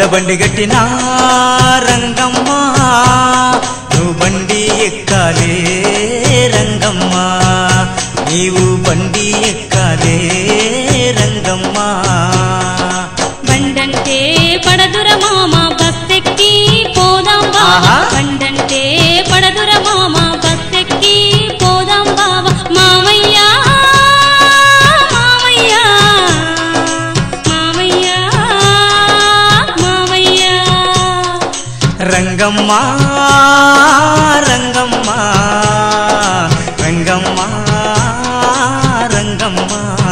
ఎడ్ల బండి గట్టినా రంగమ్మ నువ్వు బండి ఎక్కాలే రంగమ్మ నీవు బండి ఎక్కాలే రంగమ్మ బండంటే పడదుర మామ బస్సెక్కి పోదాం బావ ఆహా. బండంటే పడదుర మామ బస్సెక్కి పోదాం బావ మామయ్య మామయ్య మామయ్య మామయ్య రంగమ్మ రంగమ్మ రంగమ్మ రంగమ్మ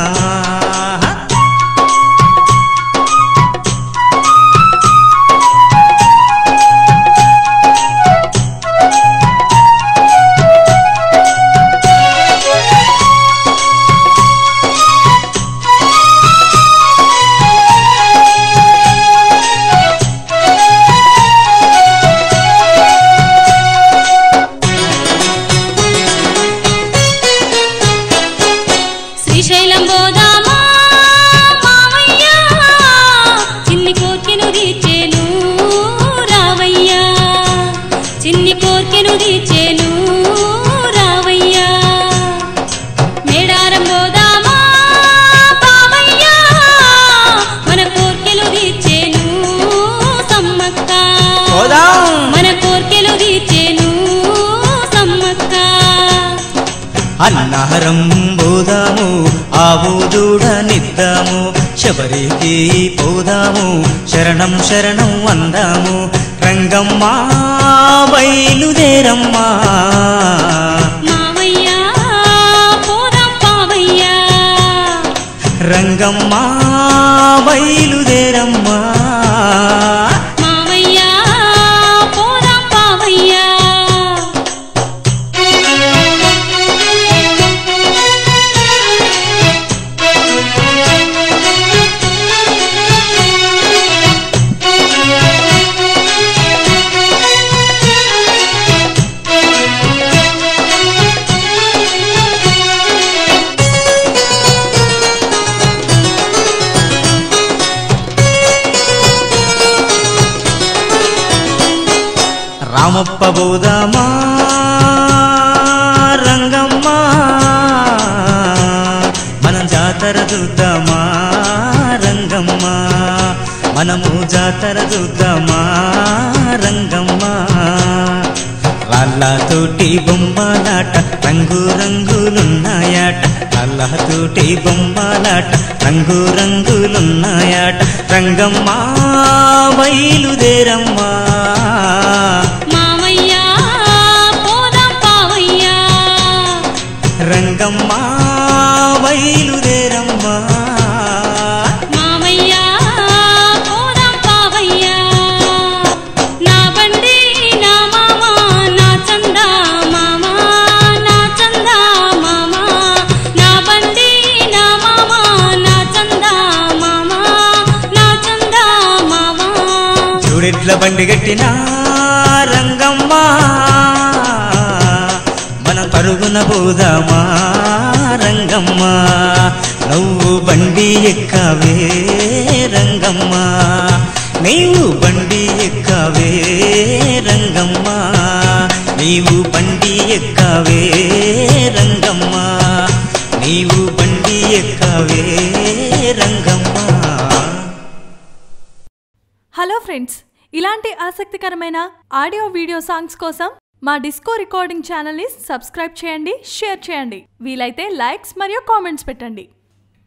శ్రీశైలం పోదామా మామయ్య చిన్ని కోర్కెను తీర్చేను రావయ్యా చిన్ని కోర్కెను తీర్చేను రావయ్యా మేడారం పోదామా బావయ్య మన కోర్కెలు తీర్చేను సమ్మక్క పోదాం మన కోర్కెలు తీర్చేను సమ్మక్క అన్నారం పోదాము ఆవు దూడనిద్దాము శబరికి పోదాము శరణం శరణం అందాము రంగమ్మ బయలుదేరమ్మా మావయ్య పోదాం పావయ్య రంగమ్మ బయలుదేరమ్మా మావయ్య పోదాం పావయ్య రామప్ప బోదామా రంగమ్మ మనం జాతర చూద్దామా రంగమ్మ మనము జాతర చూద్దామా రంగమ్మ రాళ్ళతోటి బొమ్మలాట రంగు రంగులున్నాయాట రాళ్ళతోటి బొమ్మలాట రంగు రంగులున్నాయాట రంగమ్మ బయలుదేరమ్మా మావయ్య పోదాం పావయ్య రంగమ్మ బయలుదేరమ్మా మావయ్య పోదాం పావయ్య నా బండి నా మామ నా చందా మామ నా చందా మామ నా బండి నా మామ నా చందా మామ నా చందా మామ చూడెట్ల బండి గట్టిన రంగమ్మ మన పరుగున పోదామా రంగమ్మ నువ్వు బండి ఎక్కావే రంగమ్మ నీవు బండి ఎక్కావే రంగమ్మ నీవు బండి ఎక్కావే రంగమ్మ నీవు బండి ఎక్కావే రంగమ్మ హలో ఫ్రెండ్స్ ఇలాంటి ఆసక్తికరమైన ఆడియో వీడియో సాంగ్స్ కోసం మా డిస్కో రికార్డింగ్ ఛానల్ని సబ్స్క్రైబ్ చేయండి షేర్ చేయండి వీలైతే లైక్స్ మరియు కామెంట్స్ పెట్టండి